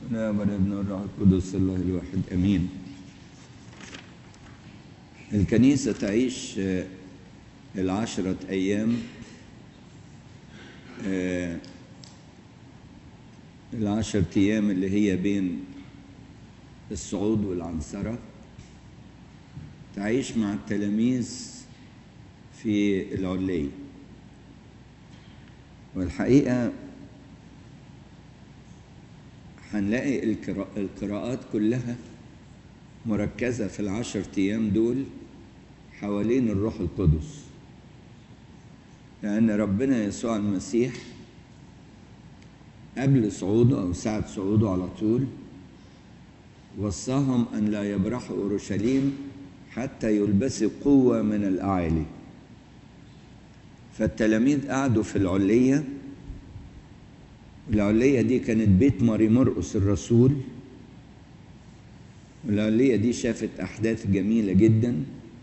لا ابن الروح القدس الله الواحد امين الكنيسه تعيش آه، العشره ايام آه، العشر ايام اللي هي بين الصعود والعنصره تعيش مع التلاميذ في العليه والحقيقه هنلاقي القراء- القراءات كلها مركزة في العشر أيام دول حوالين الروح القدس لأن ربنا يسوع المسيح قبل صعوده أو ساعة صعوده على طول وصاهم أن لا يبرحوا أورشليم حتى يلبسوا قوة من الأعالي فالتلاميذ قعدوا في العلية العلية دي كانت بيت ماري مرقس الرسول والعلية دي شافت أحداث جميلة جدا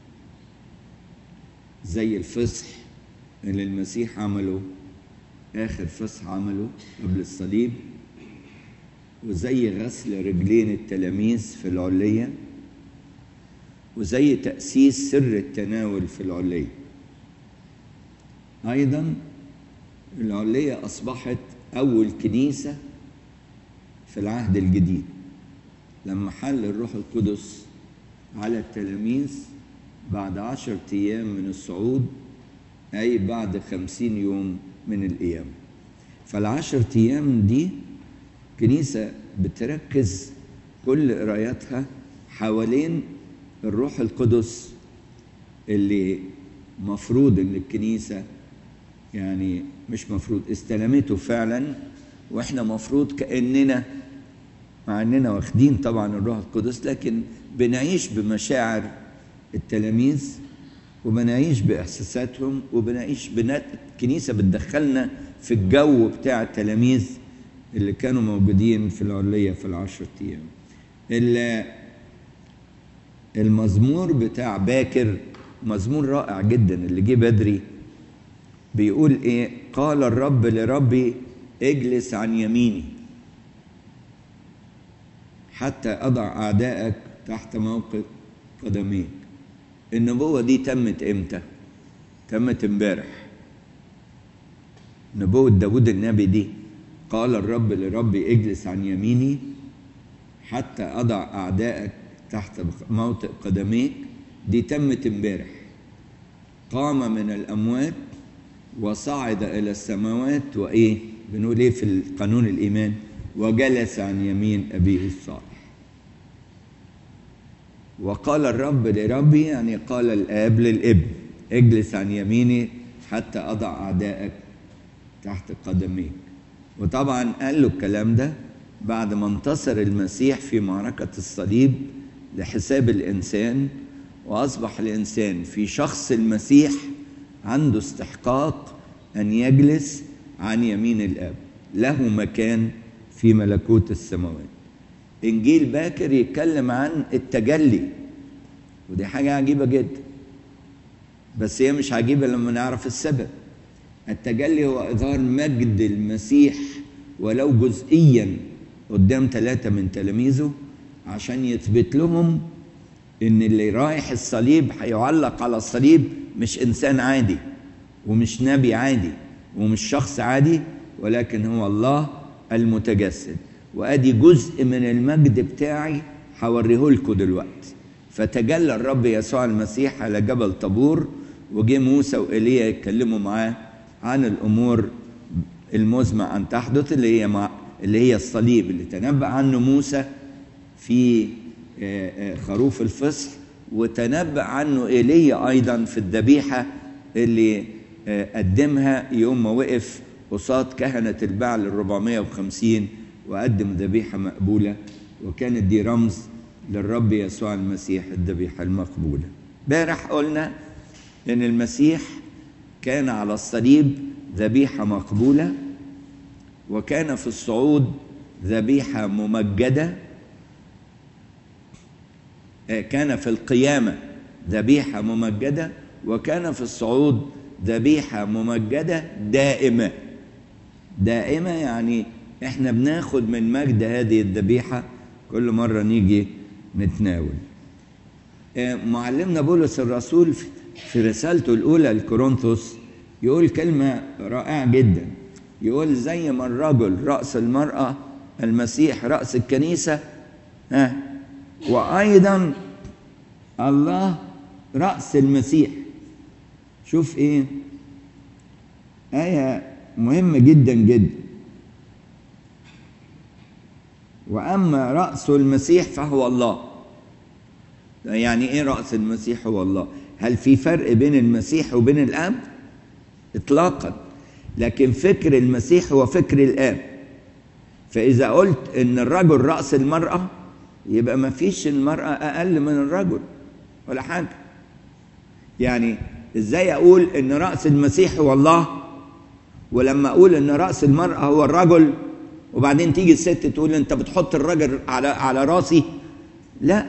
زي الفصح اللي المسيح عمله آخر فصح عمله قبل الصليب وزي غسل رجلين التلاميذ في العلية وزي تأسيس سر التناول في العلية أيضا العلية أصبحت أول كنيسة في العهد الجديد لما حل الروح القدس على التلاميذ بعد عشر أيام من الصعود أي بعد خمسين يوم من القيام فالعشر أيام دي كنيسة بتركز كل قراياتها حوالين الروح القدس اللي مفروض ان الكنيسه يعني مش مفروض استلمته فعلا واحنا مفروض كاننا مع اننا واخدين طبعا الروح القدس لكن بنعيش بمشاعر التلاميذ وبنعيش باحساساتهم وبنعيش بنات الكنيسه بتدخلنا في الجو بتاع التلاميذ اللي كانوا موجودين في العليه في العشرة ايام ال- المزمور بتاع باكر مزمور رائع جدا اللي جه بدري بيقول ايه قال الرب لربي اجلس عن يميني حتى اضع اعدائك تحت موقف قدميك النبوة دي تمت امتى تمت امبارح نبوة داود النبي دي قال الرب لربي اجلس عن يميني حتى اضع اعدائك تحت موطئ قدميك دي تمت امبارح قام من الاموات وصعد الى السماوات وايه بنقول ايه في القانون الايمان وجلس عن يمين ابيه الصالح وقال الرب لربي يعني قال الاب للابن اجلس عن يميني حتى اضع اعدائك تحت قدميك وطبعا قال له الكلام ده بعد ما انتصر المسيح في معركه الصليب لحساب الانسان واصبح الانسان في شخص المسيح عنده استحقاق ان يجلس عن يمين الاب له مكان في ملكوت السماوات انجيل باكر يتكلم عن التجلي ودي حاجه عجيبه جدا بس هي مش عجيبه لما نعرف السبب التجلي هو اظهار مجد المسيح ولو جزئيا قدام ثلاثه من تلاميذه عشان يثبت لهم ان اللي رايح الصليب هيعلق على الصليب مش انسان عادي ومش نبي عادي ومش شخص عادي ولكن هو الله المتجسد وادي جزء من المجد بتاعي هوريه لكم دلوقتي فتجلى الرب يسوع المسيح على جبل طابور وجه موسى وايليا يتكلموا معاه عن الامور المزمع ان تحدث اللي هي مع اللي هي الصليب اللي تنبأ عنه موسى في آه، آه، خروف الفصح وتنبأ عنه ايليا ايضا في الذبيحه اللي آه، قدمها يوم ما وقف قصاد كهنه البعل ال 450 وقدم ذبيحه مقبوله وكانت دي رمز للرب يسوع المسيح الذبيحه المقبوله. امبارح قلنا ان المسيح كان على الصليب ذبيحه مقبوله وكان في الصعود ذبيحه ممجده آه، كان في القيامة ذبيحة ممجدة وكان في الصعود ذبيحة ممجدة دائمة دائمة يعني احنا بناخد من مجد هذه الذبيحة كل مرة نيجي نتناول معلمنا بولس الرسول في رسالته الأولى لكورنثوس يقول كلمة رائعة جدا يقول زي ما الرجل رأس المرأة المسيح رأس الكنيسة ها وأيضا الله رأس المسيح شوف إيه آية مهمة جدا جدا وأما رأس المسيح فهو الله يعني إيه رأس المسيح هو الله هل في فرق بين المسيح وبين الآب إطلاقا لكن فكر المسيح هو فكر الآب فإذا قلت إن الرجل رأس المرأة يبقى ما فيش المرأة أقل من الرجل ولا حاجة يعني إزاي أقول إن رأس المسيح هو الله ولما أقول إن رأس المرأة هو الرجل وبعدين تيجي الست تقول أنت بتحط الرجل على على راسي لا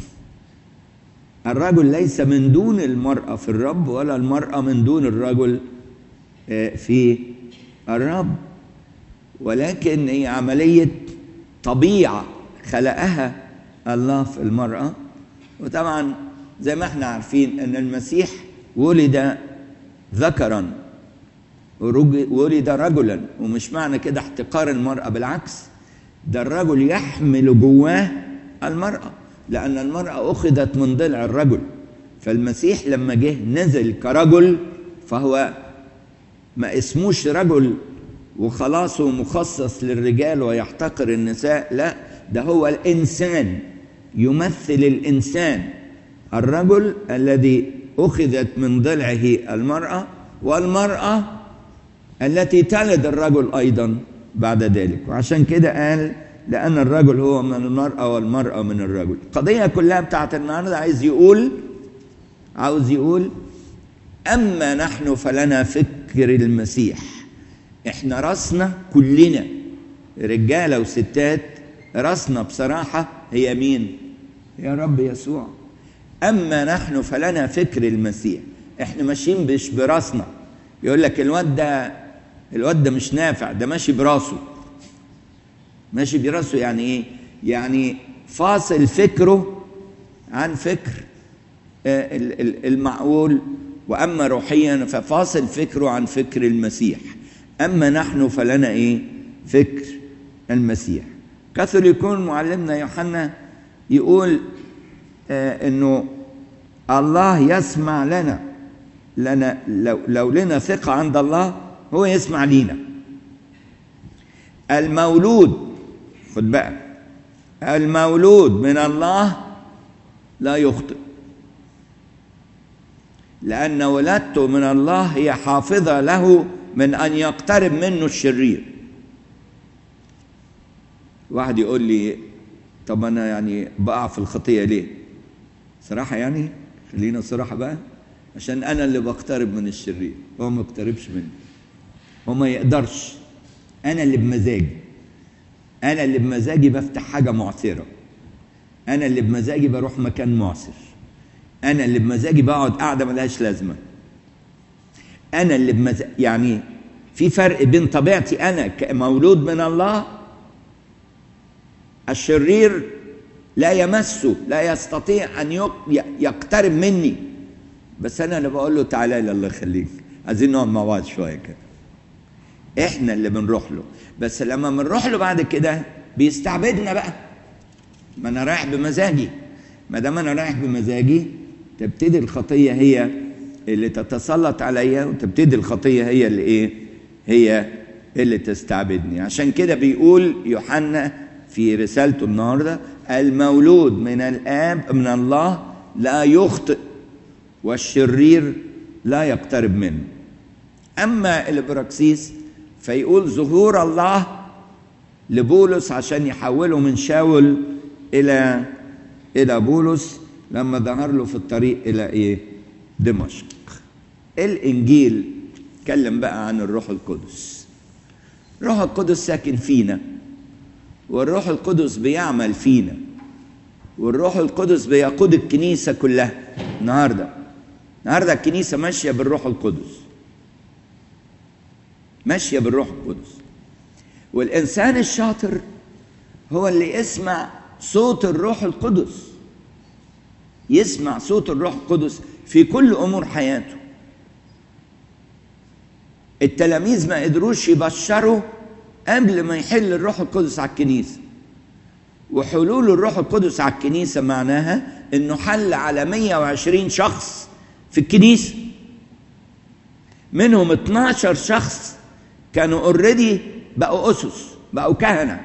الرجل ليس من دون المرأة في الرب ولا المرأة من دون الرجل في الرب ولكن هي عملية طبيعة خلقها الله في المرأة وطبعا زي ما احنا عارفين ان المسيح ولد ذكرا ولد رجلا ومش معنى كده احتقار المرأة بالعكس ده الرجل يحمل جواه المرأة لأن المرأة أخذت من ضلع الرجل فالمسيح لما جه نزل كرجل فهو ما اسموش رجل وخلاصه مخصص للرجال ويحتقر النساء لا ده هو الإنسان يمثل الإنسان الرجل الذي أخذت من ضلعه المرأة والمرأة التي تلد الرجل أيضا بعد ذلك وعشان كده قال لأن الرجل هو من المرأة والمرأة من الرجل القضية كلها بتاعت النهاردة عايز يقول عاوز يقول أما نحن فلنا فكر المسيح احنا راسنا كلنا رجالة وستات راسنا بصراحة هي مين يا رب يسوع أما نحن فلنا فكر المسيح احنا ماشيين مش براسنا يقول لك الواد ده الواد ده مش نافع ده ماشي براسه ماشي براسه يعني ايه يعني فاصل فكره عن فكر المعقول واما روحيا ففاصل فكره عن فكر المسيح اما نحن فلنا ايه فكر المسيح كثر يكون معلمنا يوحنا يقول آه انه الله يسمع لنا لنا لو, لو لنا ثقة عند الله هو يسمع لينا المولود خد بقى المولود من الله لا يخطئ لأن ولادته من الله هي حافظة له من أن يقترب منه الشرير واحد يقول لي طب أنا يعني بقع في الخطية ليه صراحة يعني خلينا صراحة بقى عشان أنا اللي بقترب من الشرير هو ما يقتربش مني هو ما يقدرش أنا اللي بمزاجي أنا اللي بمزاجي بفتح حاجة معثرة أنا اللي بمزاجي بروح مكان معسر أنا اللي بمزاجي بقعد قاعدة ملهاش لازمة أنا اللي بمزاجي يعني في فرق بين طبيعتي أنا كمولود من الله الشرير لا يمسه لا يستطيع أن يقترب مني بس أنا اللي بقول له تعالى لي الله يخليك عايزين نقعد مع بعض شوية كده إحنا اللي بنروح له بس لما بنروح له بعد كده بيستعبدنا بقى ما أنا رايح بمزاجي ما دام أنا رايح بمزاجي تبتدي الخطية هي اللي تتسلط عليا وتبتدي الخطية هي اللي إيه هي اللي تستعبدني عشان كده بيقول يوحنا في رسالته النهارده المولود من الآب من الله لا يخطئ والشرير لا يقترب منه أما البراكسيس فيقول ظهور الله لبولس عشان يحوله من شاول إلى إلى بولس لما ظهر له في الطريق إلى إيه؟ دمشق. الإنجيل اتكلم بقى عن الروح القدس. الروح القدس ساكن فينا والروح القدس بيعمل فينا والروح القدس بيقود الكنيسة كلها النهارده النهارده الكنيسة ماشية بالروح القدس ماشية بالروح القدس والإنسان الشاطر هو اللي يسمع صوت الروح القدس يسمع صوت الروح القدس في كل أمور حياته التلاميذ ما قدروش يبشروا قبل ما يحل الروح القدس على الكنيسة وحلول الروح القدس على الكنيسة معناها انه حل على 120 شخص في الكنيسة منهم 12 شخص كانوا اوريدي بقوا أسس بقوا كهنة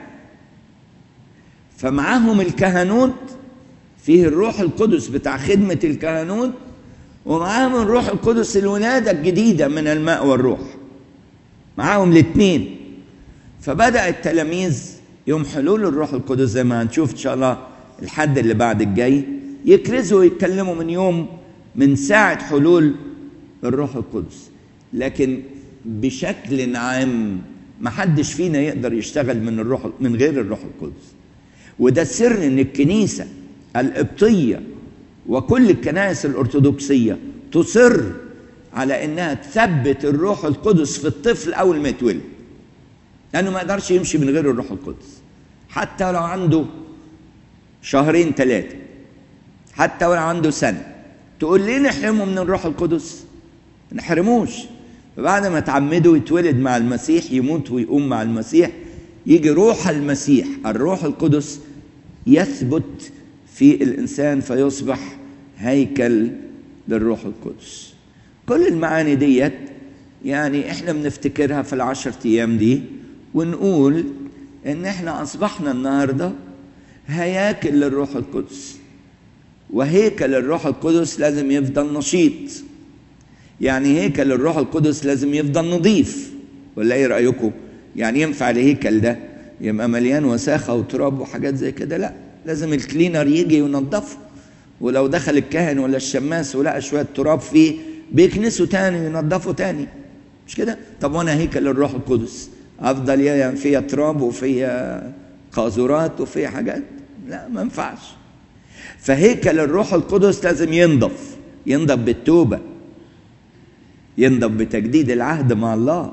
فمعاهم الكهنوت فيه الروح القدس بتاع خدمة الكهنوت ومعاهم الروح القدس الولادة الجديدة من الماء والروح معاهم الاثنين فبدأ التلاميذ يوم حلول الروح القدس زي ما هنشوف ان شاء الله الحد اللي بعد الجاي يكرزوا ويتكلموا من يوم من ساعة حلول الروح القدس لكن بشكل عام ما حدش فينا يقدر يشتغل من الروح من غير الروح القدس وده السر ان الكنيسة القبطية وكل الكنائس الأرثوذكسية تصر على انها تثبت الروح القدس في الطفل اول ما يتولد لانه ما يقدرش يمشي من غير الروح القدس حتى لو عنده شهرين ثلاثه حتى ولو عنده سنه تقول ليه نحرمه من الروح القدس ما نحرموش فبعد ما تعمده يتولد مع المسيح يموت ويقوم مع المسيح يجي روح المسيح الروح القدس يثبت في الانسان فيصبح هيكل للروح القدس كل المعاني ديت يعني احنا بنفتكرها في العشر ايام دي ونقول ان احنا اصبحنا النهارده هياكل للروح القدس وهيكل الروح القدس لازم يفضل نشيط يعني هيكل الروح القدس لازم يفضل نظيف ولا ايه رايكم يعني ينفع الهيكل ده يبقى مليان وساخه وتراب وحاجات زي كده لا لازم الكلينر يجي ينظفه ولو دخل الكاهن ولا الشماس ولقى شويه تراب فيه بيكنسوا تاني ينظفوا تاني مش كده طب وانا هيكل الروح القدس افضل يعني فيها تراب وفيها قاذورات وفيها حاجات لا ما ينفعش فهيكل الروح القدس لازم ينضف ينضف بالتوبه ينضف بتجديد العهد مع الله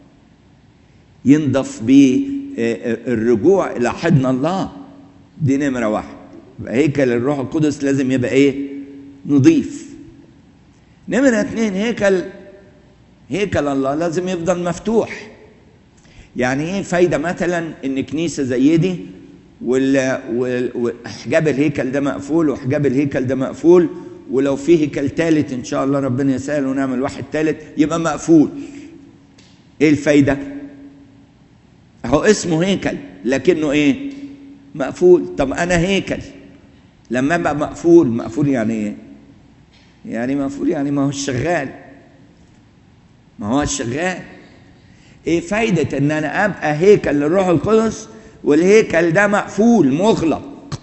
ينضف بالرجوع الى حضن الله دي نمره واحد هيكل الروح القدس لازم يبقى ايه نضيف نمرة اتنين هيكل هيكل الله لازم يفضل مفتوح يعني ايه فايدة مثلا ان كنيسة زي دي وحجاب الهيكل ده مقفول وحجاب الهيكل ده مقفول ولو في هيكل ثالث ان شاء الله ربنا يسهل ونعمل واحد ثالث يبقى مقفول ايه الفايدة اهو اسمه هيكل لكنه ايه مقفول طب انا هيكل لما ابقى مقفول مقفول يعني ايه يعني مقفول يعني ما هو شغال ما هو شغال ايه فايدة ان انا ابقى هيكل للروح القدس والهيكل ده مقفول مغلق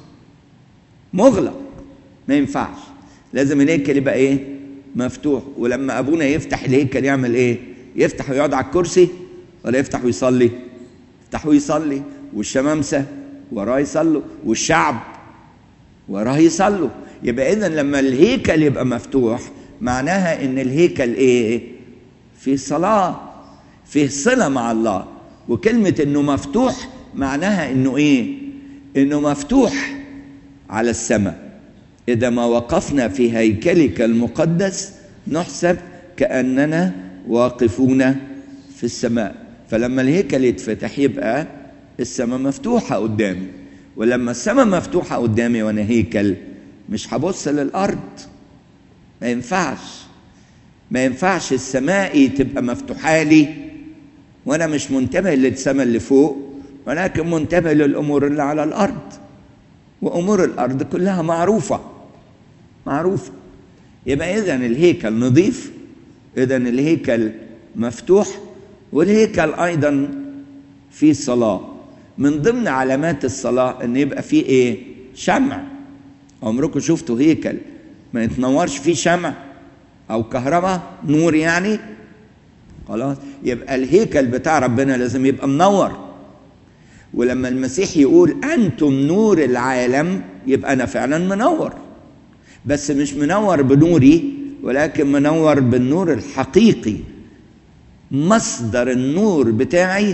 مغلق ما ينفعش لازم الهيكل يبقى ايه مفتوح ولما ابونا يفتح الهيكل يعمل ايه يفتح ويقعد على الكرسي ولا يفتح ويصلي يفتح ويصلي والشمامسه وراه يصلوا والشعب وراه يصلوا يبقى اذا لما الهيكل يبقى مفتوح معناها ان الهيكل ايه في صلاه فيه صله مع الله وكلمه انه مفتوح معناها انه ايه انه مفتوح على السماء اذا ما وقفنا في هيكلك المقدس نحسب كاننا واقفون في السماء فلما الهيكل يتفتح يبقى السماء مفتوحه قدامي ولما السماء مفتوحه قدامي وانا هيكل مش هبص للارض ما ينفعش ما ينفعش السماء تبقى مفتوحه لي وانا مش منتبه للسماء اللي فوق ولكن منتبه للامور اللي على الارض وامور الارض كلها معروفه معروفه يبقى اذا الهيكل نظيف اذا الهيكل مفتوح والهيكل ايضا فيه صلاه من ضمن علامات الصلاه ان يبقى فيه ايه شمع عمركم شفتوا هيكل ما يتنورش فيه شمع او كهرباء نور يعني خلاص يبقى الهيكل بتاع ربنا لازم يبقى منور ولما المسيح يقول انتم نور العالم يبقى انا فعلا منور بس مش منور بنوري ولكن منور بالنور الحقيقي مصدر النور بتاعي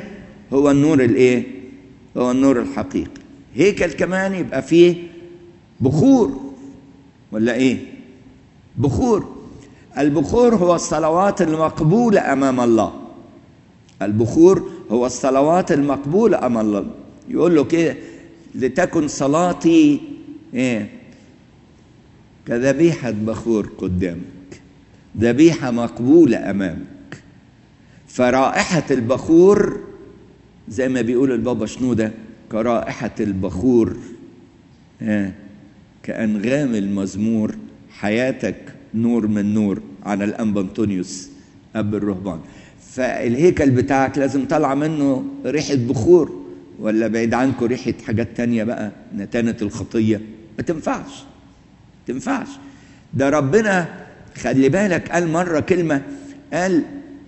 هو النور الايه هو النور الحقيقي هيكل كمان يبقى فيه بخور ولا ايه بخور البخور هو الصلوات المقبولة أمام الله البخور هو الصلوات المقبولة أمام الله يقول له كده لتكن صلاتي إيه كذبيحة بخور قدامك ذبيحة مقبولة أمامك فرائحة البخور زي ما بيقول البابا شنودة كرائحة البخور إيه كأنغام المزمور حياتك نور من نور عن الأنبا أنطونيوس أب الرهبان فالهيكل بتاعك لازم طالعة منه ريحة بخور ولا بعيد عنكم ريحة حاجات تانية بقى نتانة الخطية ما تنفعش تنفعش ده ربنا خلي بالك قال مرة كلمة قال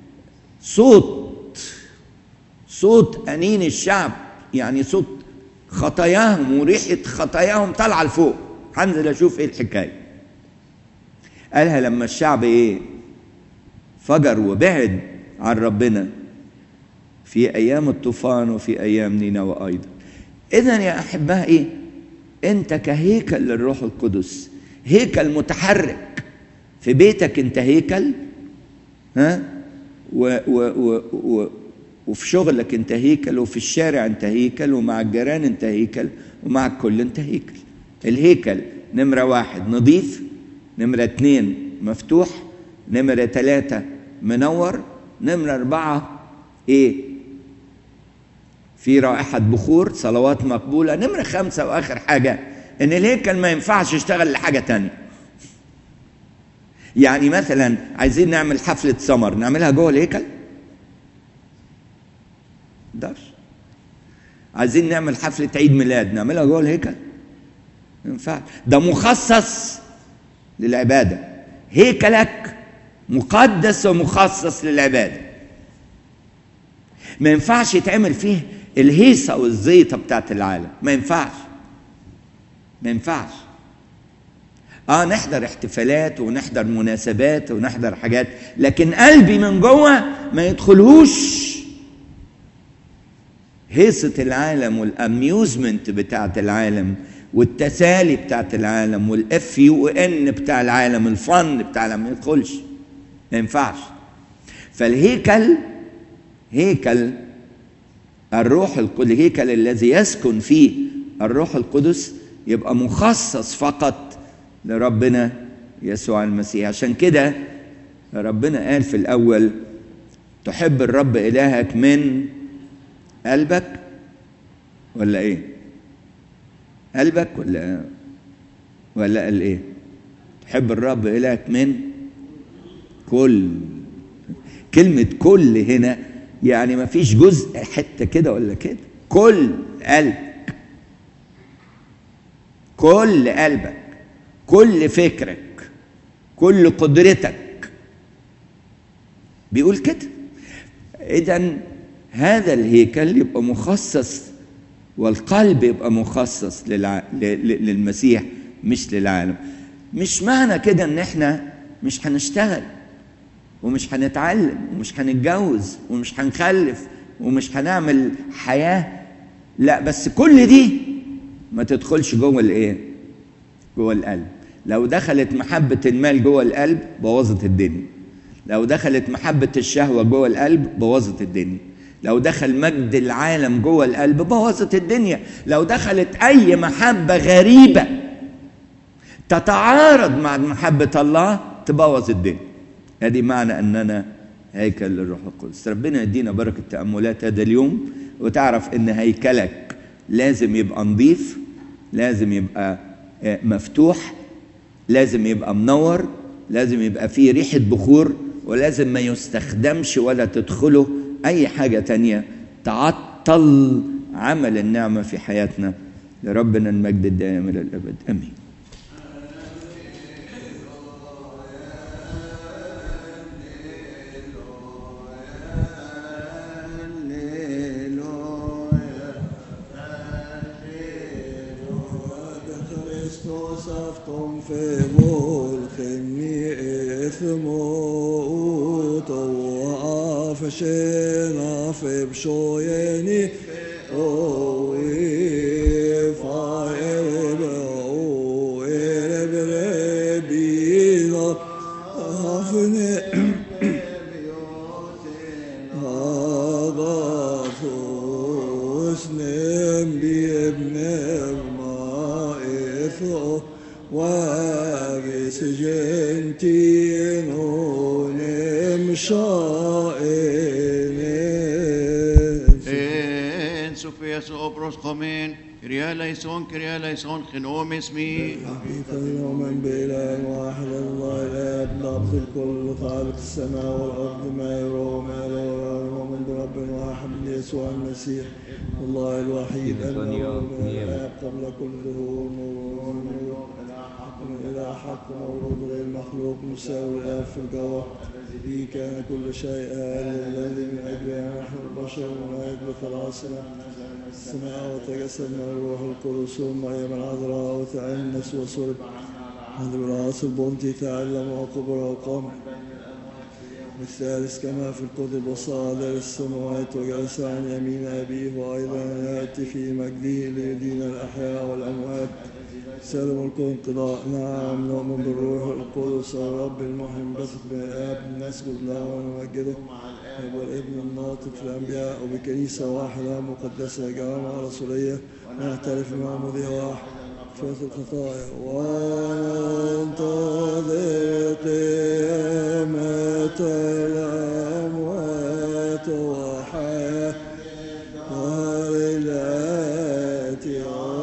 صوت صوت أنين الشعب يعني صوت خطاياهم وريحة خطاياهم طالعة لفوق هنزل أشوف إيه الحكاية قالها لما الشعب إيه فجر وبعد عن ربنا في أيام الطوفان وفي أيام نينوى أيضا إذا يا أحبائي أنت كهيكل للروح القدس هيكل متحرك في بيتك أنت هيكل ها و و و و وفي شغلك أنت هيكل وفي الشارع أنت هيكل ومع الجيران أنت هيكل ومع الكل أنت هيكل الهيكل نمرة واحد نظيف نمرة اتنين مفتوح نمرة ثلاثة منور نمرة أربعة إيه في رائحة بخور صلوات مقبولة نمرة خمسة وآخر حاجة إن الهيكل ما ينفعش يشتغل لحاجة تانية يعني مثلا عايزين نعمل حفلة سمر نعملها جوه الهيكل مقدرش عايزين نعمل حفلة عيد ميلاد نعملها جوه الهيكل ما ينفعش ده مخصص للعبادة هيكلك مقدس ومخصص للعبادة ما ينفعش يتعمل فيه الهيصة والزيطة بتاعت العالم ما ينفعش ما ينفعش اه نحضر احتفالات ونحضر مناسبات ونحضر حاجات لكن قلبي من جوه ما يدخلهوش هيصة العالم والاميوزمنت بتاعت العالم والتسالي بتاعت العالم والاف يو ان بتاع العالم الفن بتاع العالم ما يدخلش ما ينفعش فالهيكل هيكل الروح القدس الهيكل الذي يسكن فيه الروح القدس يبقى مخصص فقط لربنا يسوع المسيح عشان كده ربنا قال في الأول تحب الرب إلهك من قلبك ولا إيه؟ قلبك ولا ولا قال إيه؟ تحب الرب إلهك من كل كلمة كل هنا يعني ما فيش جزء حتة كده ولا كده كل قلبك كل قلبك كل فكرك كل قدرتك بيقول كده اذا هذا الهيكل يبقى مخصص والقلب يبقى مخصص للع... للمسيح مش للعالم مش معنى كده ان احنا مش هنشتغل ومش هنتعلم ومش هنتجوز ومش هنخلف ومش هنعمل حياة لا بس كل دي ما تدخلش جوه الايه جوه القلب لو دخلت محبة المال جوه القلب بوظت الدنيا لو دخلت محبة الشهوة جوه القلب بوظت الدنيا لو دخل مجد العالم جوه القلب بوظت الدنيا لو دخلت أي محبة غريبة تتعارض مع محبة الله تبوظ الدنيا هذه معنى أننا هيكل للروح القدس ربنا يدينا بركة تأملات هذا اليوم وتعرف أن هيكلك لازم يبقى نظيف لازم يبقى مفتوح لازم يبقى منور لازم يبقى فيه ريحة بخور ولازم ما يستخدمش ولا تدخله أي حاجة تانية تعطل عمل النعمة في حياتنا لربنا المجد الدائم إلى الأبد آمين afton för mulken i ethmot och afshena för bshoyen ابن المائث واجس جنتين ونمشائن En Sophias Opros Chomen, Kyria Laison, Kyria Laison, Chenom Esmi. حقيقة يوما بإله واحد الله الآب ضابط الكل خالق السماء والأرض ما يرى وما لا يرى نؤمن برب واحد يسوع المسيح الله الوحيد أنه الآب قبل كل ظهور نور نور إلى حق مولود غير مخلوق مساوي الآب في الجوهر به كان كل شيء هذا الذي من أجله نحن البشر ونعيد بخلاصنا السماء وتجسد من الروح القدس ومريم العذراء وتعنس وصلب عند براس البنطي تعلم وكبر وقام والثالث كما في الكتب وصعد للسماوات وجلس عن يمين أبيه وأيضا يأتي في مجده ليدين الأحياء والأموات سلم الانقضاء نعم نؤمن بالروح القدس الرب المحيي بثق بالآب نسجد له ونمجده والابن الناطق في الأنبياء وبكنيسة واحدة مقدسة جامعة رسولية نعترف بمعمودية واحدة مغفرة الخطايا وننتظر قيامة الأموات وحياة دار الآتي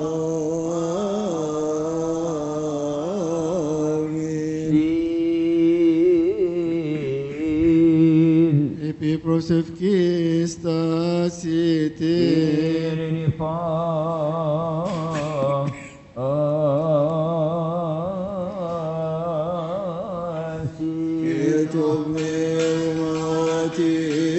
آمين Επίπρος ευκής τα σιετή. يتوب نعمتي